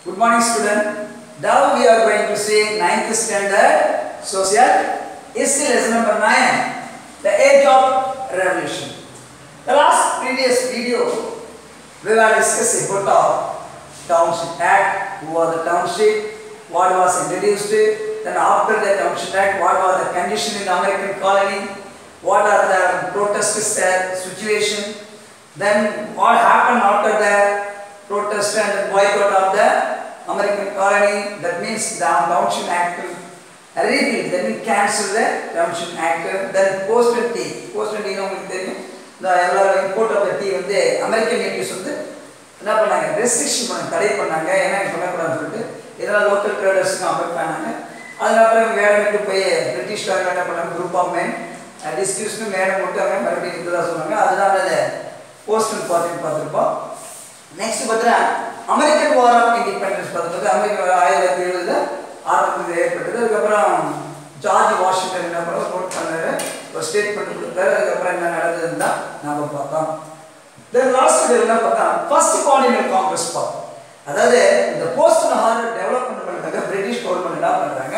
Good morning student. Now we are going to see ninth standard social history lesson number 9 the age of revolution. The last previous video we were discussing about the Township Act, who was the township, what was introduced, then after the Township Act, what was the condition in the American colony, what are the protest uh, situation, then what happened after the protest and boycott of the American colony, that means the Township Act repealed, then we cancelled the Township Act, then post and tea, post and tea உங்களுக்கு தெரியும் இந்த எல்லாரும் import of the tea வந்து American natives வந்து என்ன பண்ணாங்க restriction பண்ண தடை பண்ணாங்க ஏன்னா இங்க பண்ணக்கூடாதுன்னு சொல்லிட்டு இதெல்லாம் லோக்கல் ட்ரேடர்ஸ்க்கு அஃபெக்ட் பண்ணாங்க அதுக்கப்புறம் வேற விட்டு போய் பிரிட்டிஷ்காரங்க என்ன பண்ணாங்க குரூப் ஆஃப் மேன் டிஸ்கியூஸ்னு மேடம் மட்டும் அவங்க மறுபடியும் இதுதான் சொன்னாங்க அதனால அதை போஸ்டன் பார்த்து பார்த்துருப்போம் நெக்ஸ்ட் பார்த்தீங்கன்னா அமெரிக்கன் வார் ஆஃப் இண்டிபெண்டன்ஸ் பார்த்தது அமெரிக்க ஆயிரத்தி எழுபதுல ஆரம்பத்தில் ஏற்பட்டது அதுக்கப்புறம் ஜார்ஜ் வாஷிங்டன் என்ன பண்ண நோட் பண்ணாரு ஒரு ஸ்டேட்மெண்ட் கொடுத்தாரு அதுக்கப்புறம் என்ன நடந்ததுன்னு தான் நாம பார்த்தோம் தென் லாஸ்ட் என்ன பார்த்தா ஃபர்ஸ்ட் கான்டினல் காங்கிரஸ் பார்த்தோம் அதாவது இந்த போஸ்ட் ஹார்ட் டெவலப்மெண்ட் பண்ணுறாங்க பிரிட்டிஷ் கவர்மெண்ட் என்ன பண்ணுறாங்க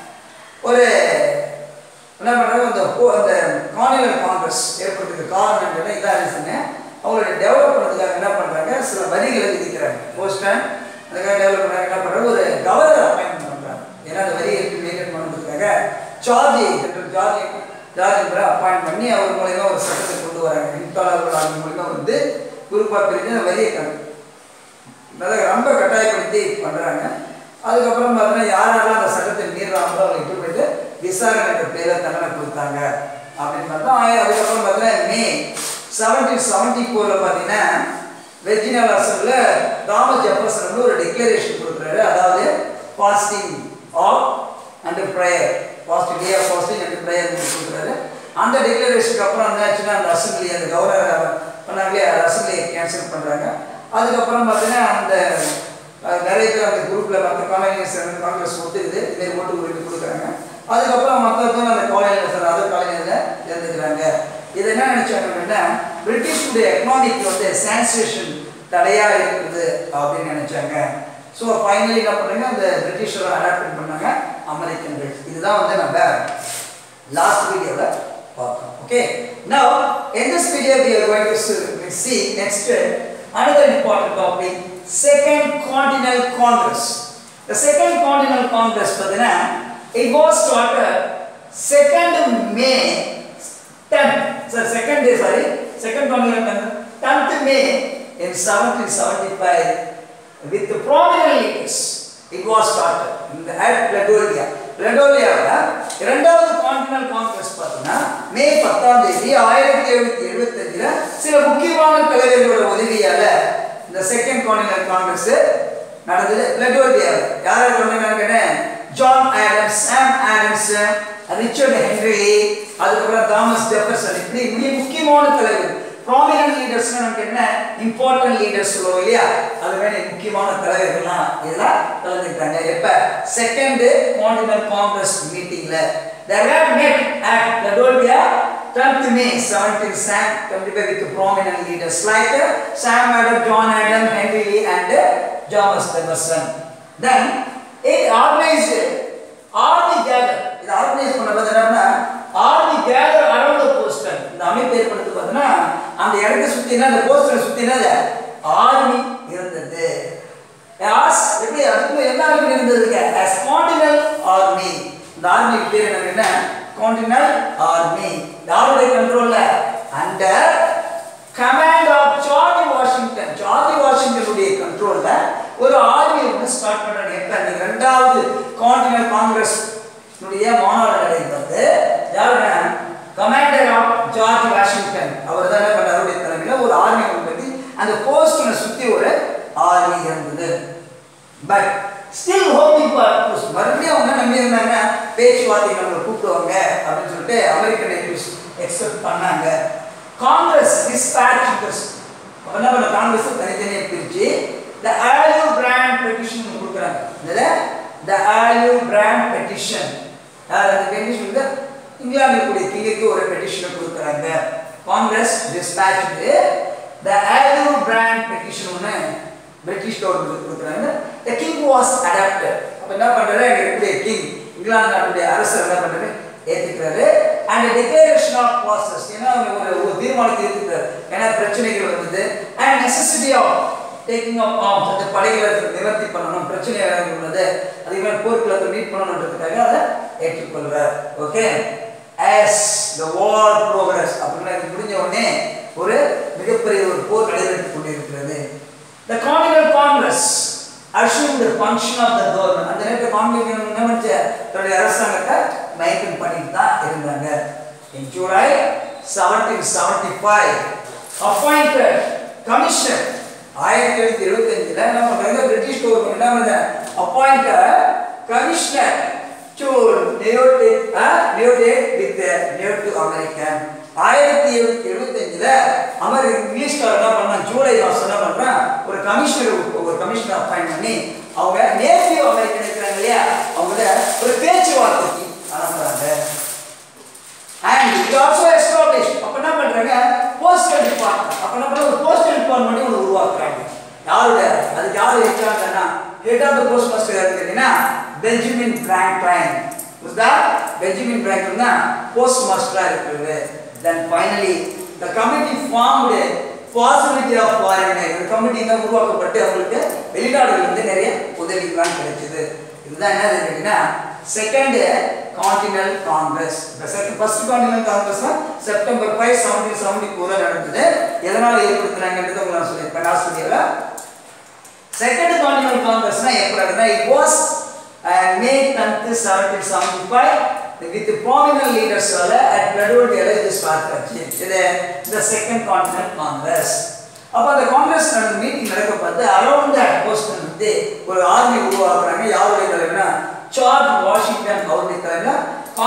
ஒரு என்ன பண்ணுறாங்க அந்த போ- அந்த கான்டினல் காங்கிரஸ் ஏற்படுறதுக்கு காரணம் என்னன்னா இதான் ரீசனு அவங்களுடைய டெவலப் பண்ணுறதுக்காக என்ன பண்ணுறாங்க சில வரிகளை விதிக்கிறாங்க போஸ்டன் அதுக்காக டெவலப் பண்ணுறாங்க என்ன பண்ணுறாங்க ஒரு கவர்னர் அப்பாயின்மெண்ட் பண்ணுறாங்க ஏன்னா அந்த வரியை மெயின்டைன் பண்ணுறதுக்காக ஜார்ஜி டாக்டர் ஜார்ஜி ஜார்ஜ் அப்பாயிண்ட் பண்ணி அவர் மூலயமா ஒரு சட்டத்தை கொண்டு வராங்க இன்டாலர்கள் ஆகிய மூலயமா வந்து குரூப்பாக பிரிஞ்சு அந்த வரியை கணக்கு அதாவது ரொம்ப கட்டாயப்படுத்தி பண்ணுறாங்க அதுக்கப்புறம் பார்த்தீங்கன்னா யார் யாரெல்லாம் அந்த சட்டத்தை மீறாங்களோ அவங்க எப்படி போயிட்டு விசாரணைன்ற பேரில் தண்டனை கொடுத்தாங்க அப்படின்னு பார்த்தா ஆய- அதுக்கப்புறம் பார்த்தீங்கன்னா மே செவன்டீன் செவன்டி ஃபோரில் பார்த்தீங்கன்னா வெர்ஜினியா அசம்பில் தாமஸ் ஜெஃபர்சன் வந்து ஒரு டிக்ளரேஷன் கொடுக்குறாரு அதாவது fasting of and prayer fasting day of fasting and prayer கொடுக்குறாரு அந்த டிக்ளரேஷனுக்கு அப்புறம் என்ன ஆச்சுன்னா அந்த அசம்பிளி அந்த கவர்னர் பண்ணாங்களே அந்த அசம்பிளியை கேன்சல் பண்ணுறாங்க அதுக்கப்புறம் பார்த்தீங்கன்னா அந்த அஹ், நிறைய பேர் அந்த குரூப்பில் மற்ற காலேஜஸ் காங்கிரஸ் ஒத்துக்குது இதுமாரி ஓட்டு உரிமை கொடுக்குறாங்க அதுக்கப்புறம் மற்றவங்க அந்த காலேஜில் அதர் காலேஜில் இருந்துக்கிறாங்க இது என்ன நினைச்சாங்க அப்படின்னா பிரிட்டிஷுடைய எக்கனாமிக் வந்து சான்சேஷன் தடையாக இருக்குது அப்படின்னு நினைச்சாங்க ஸோ ஃபைனலி என்ன பண்ணாங்க அந்த பிரிட்டிஷரை அடாப்ட் பண்ணாங்க அமெரிக்கன்கள் இதுதான் வந்து நம்ம லாஸ்ட் வீடியோவில் பார்த்தோம் okay now in this video we are going to see- see next another important topic second continental congress the second continental congress பார்த்தீங்கன்னா it was started second may 10th sorry second day sorry second continental congress 10th may in 1775 with the prominent leaders it was started in the at Ladolia லடோலியாவில் இரண்டாவது continental Congress பார்த்தீங்கன்னா மே பத்தாம் தேதி ஆயிரத்தி எழுநூத்தி எழுபத்தஞ்சில் சில முக்கியமான தலைவர்களோட உதவியால இந்த செகண்ட் கான்டினல் காங்கிரஸ் நடந்தது லடோலியாவில் யார் கொண்டாங்க John Adams Sam Adams Richard Henry அதுக்கப்புறம் தாமஸ் ஜெஃபர்சன் இப்படி மிக முக்கியமான தலைவர் ப்ராமினன்ட் லீடர்ஸ் நமக்கு என்ன இம்பார்ட்டன்ட் லீடர்ஸ் சொல்லுவோம் இல்லையா அது மாதிரி முக்கியமான தலைவர்கள்லாம் இதெல்லாம் கலந்துக்கிட்டாங்க எப்ப செகண்ட் கான்டினல் காங்கிரஸ் மீட்டிங்ல they were met at Ladolia 10th May 17 Sam 25 with prominent leaders like uh, Sam Adam, John Adam, Henry Lee and uh, Thomas Jefferson. Then it organized army gather. இது ஆர்கனைஸ் பண்ண பார்த்தீங்கன்னா army gather around the poster இந்த அமைப்பு ஏற்படுத்தி பார்த்தீங்கன்னா அந்த இடத்தை சுத்தினா அந்த போஸ்டரை சுத்தினா ஆர்மி இருந்தது ஆஸ் எப்படி அதுக்கு என்ன ஆர்மி இருந்ததுங்க as கான்டினல் ஆர்மி இந்த ஆர்மி பேர் என்ன கான்டினல் ஆர்மி யாருடைய கண்ட்ரோல்ல under command of George Washington George வாஷிங்டனுடைய கண்ட்ரோல்ல ஒரு ஆர்மி வந்து ஸ்டார்ட் பண்றாங்க எப்ப அந்த இரண்டாவது கான்டினல் காங்கிரஸ் னுடைய மாநாடு நடைபெற்றது யாருன்னா கமாண்டர் ஆஃப் ஜார்ஜ் வாஷிங்டன் அவர் தான் என்ன பண்ணாரு அவருடைய தலைமையில் ஒரு ஆர்மி உற்பத்தி அந்த போஸ்டனை சுத்தி ஒரு ஆர்மி இருந்தது பட் ஸ்டில் ஹோமிங் ஃபார் மறுபடியும் அவங்க நம்பி இருந்தாங்க பேச்சுவார்த்தை நம்மளை கூப்பிடுவாங்க அப்படின்னு சொல்லிட்டு அமெரிக்கன் நேட்டிவ்ஸ் எக்ஸ்பெக்ட் பண்ணாங்க காங்கிரஸ் டிஸ்பேச் என்ன பண்ண காங்கிரஸ் தனித்தனியாக பிரிச்சு த ஆலியூ பிராண்ட் பெட்டிஷன் கொடுக்குறாங்க இதில் த ஆலியூ பிராண்ட் பெட்டிஷன் யார் அந்த பெட்டிஷன் வந்து இங்கிலாந்து கூடிய கிங்குக்கு ஒரு பெட்டிஷனை கொடுக்குறாங்க Congress dispatch the olive branch petition ஒன்று பிரிட்டிஷ் கவர்மெண்ட் கொடுக்குறாங்க த கிங் வாஸ் அடாப்டட் அப்ப என்ன பண்றாரு அங்க இருக்கக்கூடிய கிங் இங்கிலாந்து நாட்டுடைய அரசர் என்ன பண்றாரு ஏத்துக்கிறாரு அண்ட் டிக்ளரேஷன் ஆஃப் ப்ராசஸ் ஏன்னா அவங்க ஒரு ஒரு தீர்மானத்தை ஏத்துக்கிறாரு ஏன்னா பிரச்சனைகள் வந்தது and necessity of taking of arms அந்த படைகளை நிவர்த்தி பண்ணணும் பிரச்சனை உள்ளது அதே மாதிரி போர்க்களத்தை மீட் பண்ணணுன்றதுக்காக அதை ஏற்றுக்கொள்றார் okay as the war progress அப்படின்னா இது முடிஞ்ச உடனே ஒரு மிகப்பெரிய ஒரு போர் நடைபெற்றுக் கொண்டிருக்கிறது the continental congress assumed the function of the government அந்த நேரத்தில் காங்கிரஸ் என்ன பண்ணுச்சு தன்னுடைய அரசாங்கத்தை மைக்கன் பண்ணிட்டு தான் இருந்தாங்க in july 1775 appointed commissioner ஆயிரத்தி எழுநூத்தி எழுபத்தஞ்சுல என்ன பண்றாங்க பிரிட்டிஷ் கவர்மெண்ட் என்ன பண்ணுது appointed commissioner to negotiate negotiate with நியோ டு அமெரிக்கன் ஆயிரத்தி எழுநூத்தி எழுபத்தஞ்சுல அமெரிக்க இங்கிலீஷ்கார என்ன பண்ணான் ஜூலை மாசம் என்ன பண்றான் ஒரு கமிஷனர் ஒரு கமிஷனர் அப்பாயிண்ட் பண்ணி அவங்க நேட்டிவ் அமெரிக்கன் இருக்கிறாங்க இல்லையா அவங்கள ஒரு பேச்சுவார்த்தைக்கு அனுப்புறாங்க அண்ட் இது ஆல்சோ எஸ்டாப்ளிஷ் அப்ப என்ன பண்றாங்க போஸ்டல் டிபார்ட்மெண்ட் அப்ப என்ன பண்றாங்க ஒரு போஸ்டல் டிபார்ட்மெண்ட் ஒன்று உருவாக்குறாங்க யாரோட அதுக்கு யாரு இருக்காங்கன்னா head of the post master யாரு கேட்டீங்கன்னா பெஞ்சமின் பிராங்க்லைன் புரியுதா பெஞ்சமின் பிராங்க்லைன் தான் போஸ்ட் மாஸ்டரா இருக்கிறது then finally the committee formed possibility of foreign இந்த கமிட்டி தான் உருவாக்கப்பட்டு அவங்களுக்கு வெளிநாடுகள் இருந்து நிறைய உதவிகள்லாம் கிடைச்சது இதுதான் என்ன கேட்டீங்கன்னா second continental Congress first continental Congress September five seventeen seventy ஃபோரில் நடந்தது எதனால் ஏற்படுத்துறாங்கன்றது உங்களுக்கு நான் சொல்லியிருப்பேன் லாஸ்ட் வீடியோவில் செகண்ட் கான்டினல் காங்கிரஸ்னா எப்போ நடந்தா it was May tenth seventeen seventy five with prominent லீடர்ஸால அட் பெட்ரோல் டேல இது ஸ்டார்ட் ஆச்சு இது இந்த செகண்ட் கான்டினல் காங்கிரஸ் அப்போ அந்த காங்கிரஸ் நடந்த மீட்டிங் நடக்க பார்த்து அரௌண்ட் தட் போஸ்டன் வந்து ஒரு ஆர்மி உருவாக்குறாங்க யாருடைய தலைவர்னா ஜார்ஜ் வாஷிங்டன் அவருடைய தலைவர்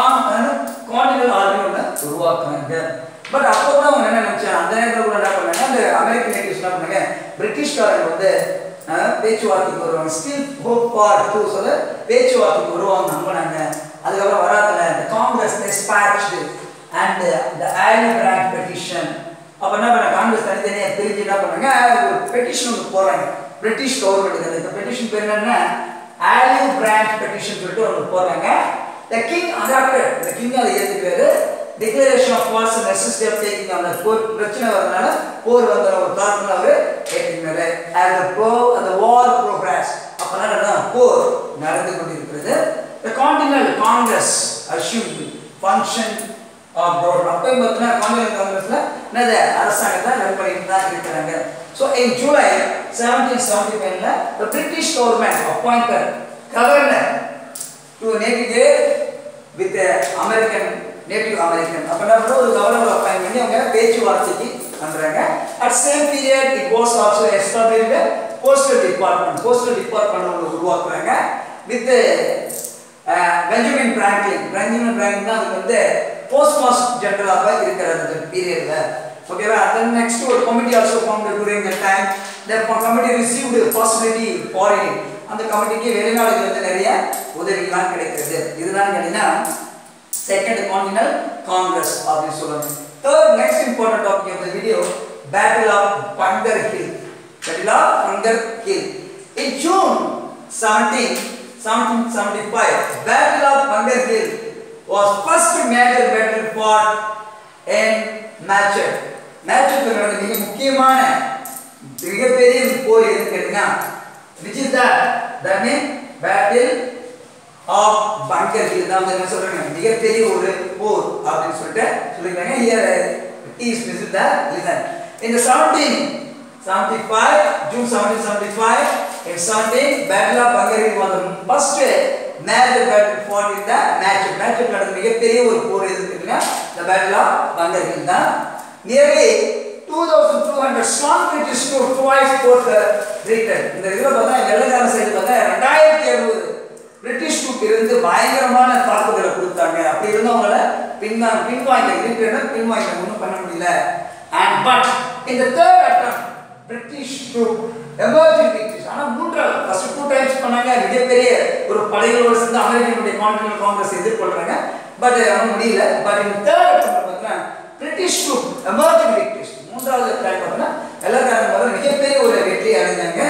கான்டினல் ஆர்மி ஒன்று உருவாக்குறாங்க பட் அப்போ கூட அவங்க என்ன நினைச்சாங்க அந்த நேரத்தில் கூட என்ன பண்ணாங்க அந்த அமெரிக்கன் நேட்டிவ்ஸ் என்ன பண்ணாங்க பிரிட்டிஷ்காரங்க வந்து அஹ், பேச்சுவார்த்தைக்கு வருவாங்க ஸ்டில் ஹோப் ஃபார் டூ சொல்ல பேச்சுவார்த்தைக்கு வருவாங்க நம்பினாங்க அதுக்கப்புறம் வராதுல இந்த காங்கிரஸ் டிஸ்பேச்டு அண்ட் த ஆலி பிராண்ட் பெட்டிஷன் அப்போ என்ன பண்ண காங்கிரஸ் தனித்தனியாக பிரிஞ்சு என்ன பண்ணாங்க ஒரு பெட்டிஷன் ஒன்று போடுறாங்க பிரிட்டிஷ் கவர்மெண்ட்டுக்கு அந்த பெட்டிஷன் பேர் என்னன்னா ஆலிவ் பிராண்ட் பெட்டிஷன் சொல்லிட்டு ஒன்று போடுறாங்க the king adopted the king அதை ஏற்றுக்கிறாரு declaration of wars necessity of taking அந்த போர் பிரச்சனை வரதுனால போர் வந்த ஒரு தாக்கத்தில் அவர் ஏற்றுக்கிறாரு அந்த போ அந்த வார் ப்ரோக்ரஸ் அப்போதான் போர் நடந்து கொண்டிருக்கிறது the continental Congress assume function of government அப்பயும் பார்த்தீங்கன்னா காங்கிரஸ் காங்கிரஸ்ல என்னது அரசாங்கத்தை ரன் பண்ணிட்டு தான் இருக்கிறாங்க so in July seventeen seventy ஃபைவ்ல the British government appointed governor to navigate with American native American அப்போ என்ன பண்ணுறோம் ஒரு கவர்னர் அப்பாயிண்ட் பண்ணி அவங்க பேச்சுவார்த்தைக்கு பண்றாங்க at same period it was also established postal department postal department ஒன்று உருவாக்குறாங்க with Benjamin Franklin Benjamin Franklin தான் அதுக்கு வந்து போஸ்ட் மாஸ்டர் ஜெனரலாக இருக்கிற அந்த பீரியட்ல ஓகேவா தென் நெக்ஸ்ட் ஒரு committee also form during the time the committee received possibility foreign அந்த கமிட்டிக்கு வெளிநாடுகள் வந்து நிறைய உதவிகள்லாம் கிடைக்கிறது இதுதான் கேட்டீங்கன்னா செகண்ட் கான்டினல் காங்கிரஸ் அப்படின்னு சொல்லுவாங்க third next important topic of the video battle of Bunker Hill battle of Bunker Hill in June 17 1775 battle of Bangar Hill was first major battle fought in Matchett Matchett நடந்த மிக முக்கியமான மிகப்பெரிய போர் எதுன்னு கேட்டீங்கன்னா which is that the name battle of Bunker Hill தான் வந்து என்ன சொல்றாங்க மிகப்பெரிய ஒரு போர் அப்படின்னு சொல்லிட்டு சொல்லிருக்காங்க here is visit the listen in the 17 75 June 1775 in 17 battle of Bunker Hill was the first major battle fought in the match match நடந்த மிகப்பெரிய ஒரு போர் எது கேட்டீங்கன்னா the battle of Bunker Hill தான் nearly 2200 strong British troops twice fought the Britain இந்த இதுல பார்த்தா வெள்ளக்கார சைடு பார்த்தா 2700 பிரிட்டிஷ் ட்ரூப் இருந்து பயங்கரமான தாக்குதலை கொடுத்தாங்க அப்படி இருந்தவங்கள பின்னா பின்வாங்க இருக்கிற பின்வாங்க ஒன்றும் பண்ண முடியல அண்ட் பட் இந்த third attempt British troop emerging British ஆனால் மூன்றாவது ஃபர்ஸ்ட் டூ டைம்ஸ் பண்ணாங்க மிகப்பெரிய ஒரு படைகளோடு சேர்ந்து அமெரிக்கனுடைய கான்டினல் காங்கிரஸ் எதிர்கொள்றாங்க பட் அவன் முடியல பட் இந்த தேர்ட் அட்டம் பார்த்தீங்கன்னா பிரிட்டிஷ் ட்ரூப் எமர்ஜிங் பிரிட்டிஷ் மூன்றாவது டைம் பார்த்தீங்கன்னா வெள்ளக்காரங்க பார்த்தா மிகப்பெரிய ஒரு வெற்றி அடைஞ்சாங்க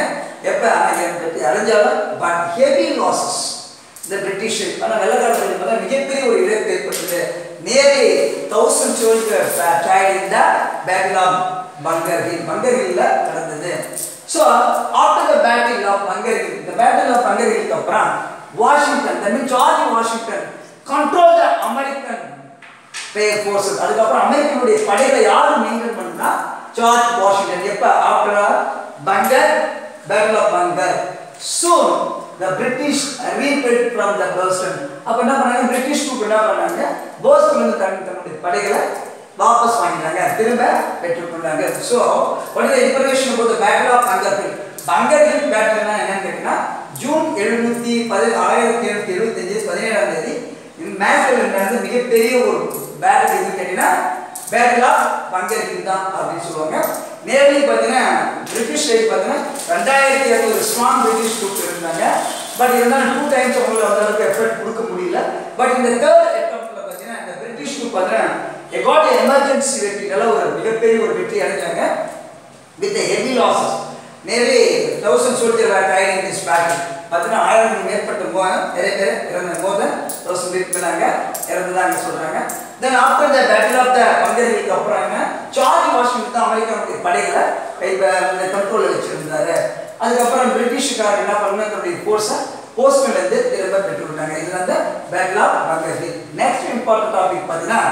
எப்போ அணைக்கரை பற்றி அடைஞ்சாலும் பட் ஹெவி லாசஸ் இந்த பிரிட்டிஷ் ஆனால் வெள்ளக்காரர்கள் பார்த்தா மிகப்பெரிய ஒரு இழப்பு ஏற்பட்டது நியர்லி தௌசண்ட் சோல்ஜர் ட்ரைட் in the battle of Bunker Hill Bunker ஹில்ல நடந்தது so after the battle of Bunker Hill இந்த பேட்டில் ஆஃப் பங்கர் ஹில்க்கு அப்புறம் Washington that mean George Washington control the American பேர் ஃபோர்ஸஸ் அதுக்கப்புறம் அமெரிக்கனுடைய படைகளை யார் மெயின்டைன் பண்ணா ஜார்ஜ் வாஷிங்டன் எப்ப after Bunker battle of Bunker soon the British rebuild from the Boston அப்ப என்ன பண்ணாங்க பிரிட்டிஷ் ட்ரூப் என்ன பண்ணாங்க போஸ்டன் இருந்து தன் தன்னுடைய படைகளை வாபஸ் வாங்கினாங்க திரும்ப பெற்றுக்கொண்டாங்க so what is the information about the battle of Bunker Hill Bunker Hill பேட்டில்னா என்னன்னு கேட்டீங்கன்னா ஜூன் எழுநூத்தி பதி ஆயிரத்தி எழுநூத்தி எழுபத்தஞ்சு பதினேழாம் தேதி இந்த மேட்ச்ல நடந்த மிகப்பெரிய ஒரு பேட்டில் எதுன்னு கேட்டீங்கன்னா பேட்டில் ஆஃப் பங்கர் ஹில் தான் அப்படின்னு சொல்லுவாங்க நேர்லி பார்த்தீங்கன்னா பிரிட்டிஷ் சைடு பார்த்தீங்கன்னா ரெண்டாயிரத்தி இரநூறு ஸ்ட்ராங் பிரிட்டிஷ் ட்ரூப் இருந்தாங்க பட் இருந்தாலும் டூ டைம்ஸ் அவங்களுக்கு அந்த அளவுக்கு எஃபர்ட் கொடுக்க முடியல பட் இந்த தேர்ட் அட்டம்ப்ட்ல பார்த்தீங்கன்னா இந்த பிரிட்டிஷ் ட்ரூப் பார்த்தீங்கன்னா எகாட் எமர்ஜென்சி வெற்றினால ஒரு மிகப்பெரிய ஒரு வெற்றி அடைஞ்சாங்க with heavy losses nearly thousand soldier were died in this battle பார்த்தீங்கன்னா ஆயிரத்துக்கு மேற்பட்ட மோ நிறைய பேர் இறந்த போது தௌசண்ட் பேர் மேலாங்க இறந்ததாங்க சொல்றாங்க then after the battle of the பங்கர்களுக்கு அப்புறம் என்ன ஜார்ஜ் வாஷிங்டன் தான் அமெரிக்காவுடைய படைகளை கை கண்ட்ரோலில் வச்சிருந்தாரு அதுக்கப்புறம் பிரிட்டிஷ்காரர் என்ன பண்ண தன்னுடைய ஃபோர்ஸை போஸ்ட்ல இருந்து திரும்ப பெற்றுக்கிட்டாங்க இது வந்து பேட்டில் ஆஃப் பங்கர்கள் நெக்ஸ்ட் இம்பார்ட்டன்ட் டாபிக் பார்த்தீங்கன்னா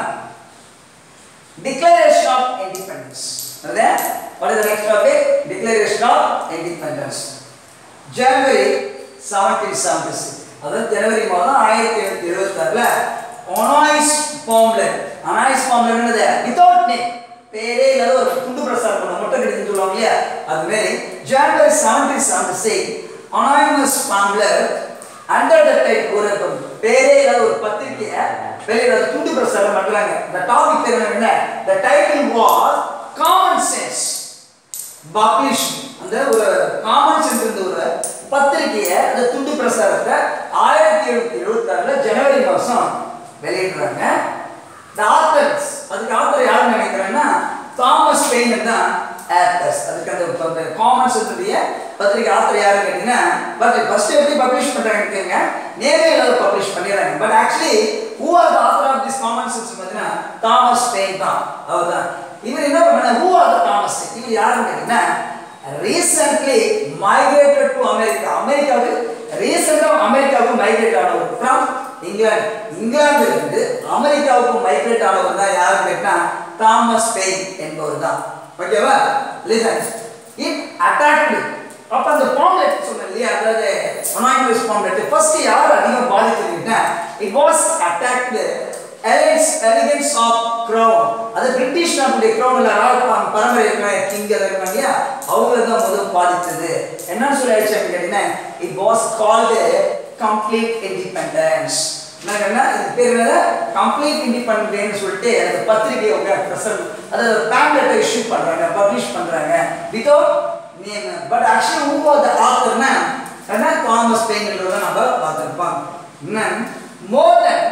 Declaration of Independence. Now then, what is the next topic? Declaration of Independence. January 1776. அதாவது ஜனவரி மாதம் ஆயிரத்தி எழுநூத்தி எழுபத்தி ஆறுல ஒனாய்ஸ் பாம்லர் அனாய்ஸ் பாம்லர் என்னது வித்தவுட் நேம் பேரே இல்லாத ஒரு துண்டு பிரசாரம் பண்ண முட்டை கிடைக்குன்னு சொல்லுவாங்க இல்லையா அது மாதிரி January seventeen seventy six anonymous pamphlet under the type ஒரு பேரே இல்லாத ஒரு பத்திரிகையை வெளியில துண்டு பிரசாரம் பண்றாங்க the டாபிக் பேர் என்ன the title was common sense publish அந்த ஒரு காமன் சென்ஸ் இருந்த ஒரு பத்திரிகையை அந்த துண்டு பிரசாரத்தை ஆயிரத்தி எழுநூத்தி எழுபத்தி ஆறுல ஜனவரி மாசம் வெளியிடுறாங்க the authors அதுக்கு ஆத்தர் யாருன்னு நினைக்கிறேன்னா தாமஸ் பெயின் தான் ஆத்தர்ஸ் அதுக்கு அந்த அந்த காமன் சென்ஸுடைய பத்திரிகை ஆத்தர் யாருன்னு கேட்டீங்கன்னா பட் ஃபர்ஸ்ட் எப்படி பப்ளிஷ் பண்றாங்க கேட்குங்க நேரில் பப்ளிஷ் பண்ணிடுறாங்க but actually who are the author of this common sense பார்த்தீங்கன்னா தாமஸ் பெயின் தான் அவர் தான் இவர் என்ன பண்ணா ஹூ ஆர் த தாமஸ் இவர் யாருன்னு கேட்டீங்கன்னா ரீசென்ட்லி மைக்ரேட்டட் டு அமெரிக்கா அமெரிக்காவுக்கு ரீசெண்டாக அமெரிக்காவுக்கு மைக்ரேட் ஆனவர் ஃப்ரம் இங்கிலாந்து இங்கிலாந்துல இருந்து அமெரிக்காவுக்கு மைக்ரேட் ஆனவர் தான் யாருன்னு கேட்டா தாமஸ் பெயின் என்பவர் தான் ஓகேவா லிசன் இட் அட்டாக்டு அப்ப அந்த பாம்லெட் சொன்னேன் இல்லையா அதாவது அனானிமஸ் பாம்லெட் ஃபர்ஸ்ட் யார் அதிகம் பாதிச்சிருக்கீங்கன்னா it was attacked allegiance allegiance of crown அது பிரிட்டிஷ் நாட்டுடைய க்ரௌன்ல ராஜபான் பரம்பரை இருக்கிற கிங் இருக்காங்க இல்லையா அவங்கள தான் முதல் பாதித்தது என்னன்னு சொல்லி ஆயிடுச்சு கேட்டீங்கன்னா it was called complete independence என்ன இது பேர் என்ன கம்ப்ளீட் இண்டிபெண்டன்ஸ் சொல்லிட்டு அந்த பத்திரிகை அவங்க பிரசன் அதாவது பேம்லெட்டை இஷ்யூ பண்றாங்க பப்ளிஷ் பண்றாங்க without name but actually who are the ஆத்தர்னா என்ன தாமஸ் பெயின்ன்றத நம்ம பார்த்துருப்போம் என்ன more than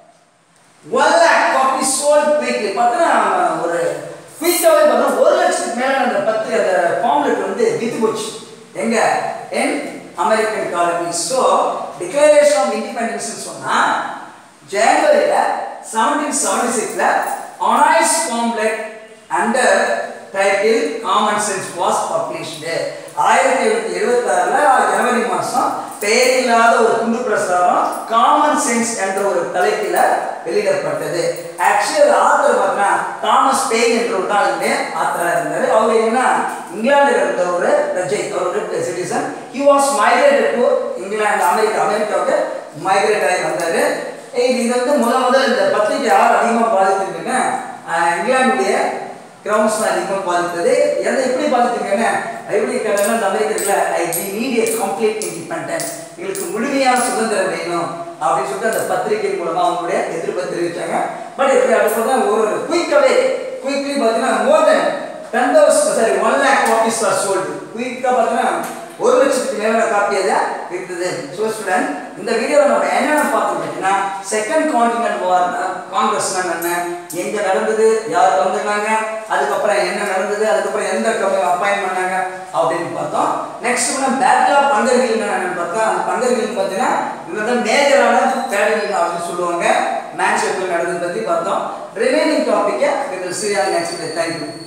one lakh copy sold quickly பார்த்தீங்கன்னா ஒரு குயிக்காகவே பார்த்தா ஒரு லட்சத்துக்கு மேலே அந்த பத்து அந்த பாம்லெட் வந்து வித்து போச்சு எங்க என் American colony so declaration of independence சொன்னா ஜனவரியில் செவன்டீன் செவன்டி சிக்ஸில் anonymous pamphlet under title common sense was published ஆயிரத்தி எழுநூத்தி எழுபத்தி ஆறுல ஜனவரி மாதம் பெயரில்லாத ஒரு துண்டு பிரசாரம் காமன் சென்ஸ் என்ற ஒரு தலைப்பில் வெளியிடப்பட்டது ஆக்சுவலி ஆத்தர் பார்த்தீங்கன்னா தாமஸ் பெயின் என்றவர் தான் இதுமே ஆத்தராக இருந்தார் அவர் என்ன இங்கிலாந்தில் இருந்த ஒரு பிரஜை அவர் citizen he was migrated to England America அமெரிக்காவுக்கு மைக்ரேட் ஆகி வந்தார் இது வந்து முத முதல் இந்த பத்திரிகை யார் அதிகமாக பாதித்திருக்குன்னா இங்கிலாந்துடைய கிரவுண்ட்ஸ் தான் அதிகமாக பாதித்தது எதை எப்படி பாதிச்சிருக்கேன்னு எப்படி கேட்டாலும் அந்த அமெரிக்கத்தில் I we need a complete independence எங்களுக்கு முழுமையான சுதந்திரம் வேணும் அப்படின்னு சொல்லிட்டு அந்த பத்திரிகை மூலமாக அவங்களுடைய எதிர்ப்பை தெரிவித்தாங்க பட் இப்படி அடுத்து தான் ஒரு குயிக்காகவே குயிக்லி பார்த்தீங்கன்னா more than ten thousand sorry one lakh copies are sold குயிக்காக பார்த்தீங்கன்னா ஒரு லட்சத்துக்கு மேல காப்பி அதை விற்றது ஸோ ஸ்டூடெண்ட் இந்த வீடியோவில் நம்ம என்னென்ன பார்த்தோம் அப்படின்னா செகண்ட் கான்டினென்ட் வார் காங்கிரஸ்னா என்ன எங்க நடந்தது யார் வந்திருந்தாங்க அதுக்கப்புறம் என்ன நடந்தது அதுக்கப்புறம் எந்த கம்பெனி அப்பாயின் பண்ணாங்க அப்படின்னு பார்த்தோம் நெக்ஸ்ட் வந்து பேட்டில் ஆஃப் பங்கர்கள் என்னன்னு பார்த்தா அந்த பங்கர்கள் பார்த்தீங்கன்னா இவங்க தான் மேஜரான பேட்டில் அப்படின்னு சொல்லுவாங்க மேட்ச் எப்படி நடந்தது பற்றி பார்த்தோம் ரிமைனிங் டாப்பிக்கை with C R next day thank you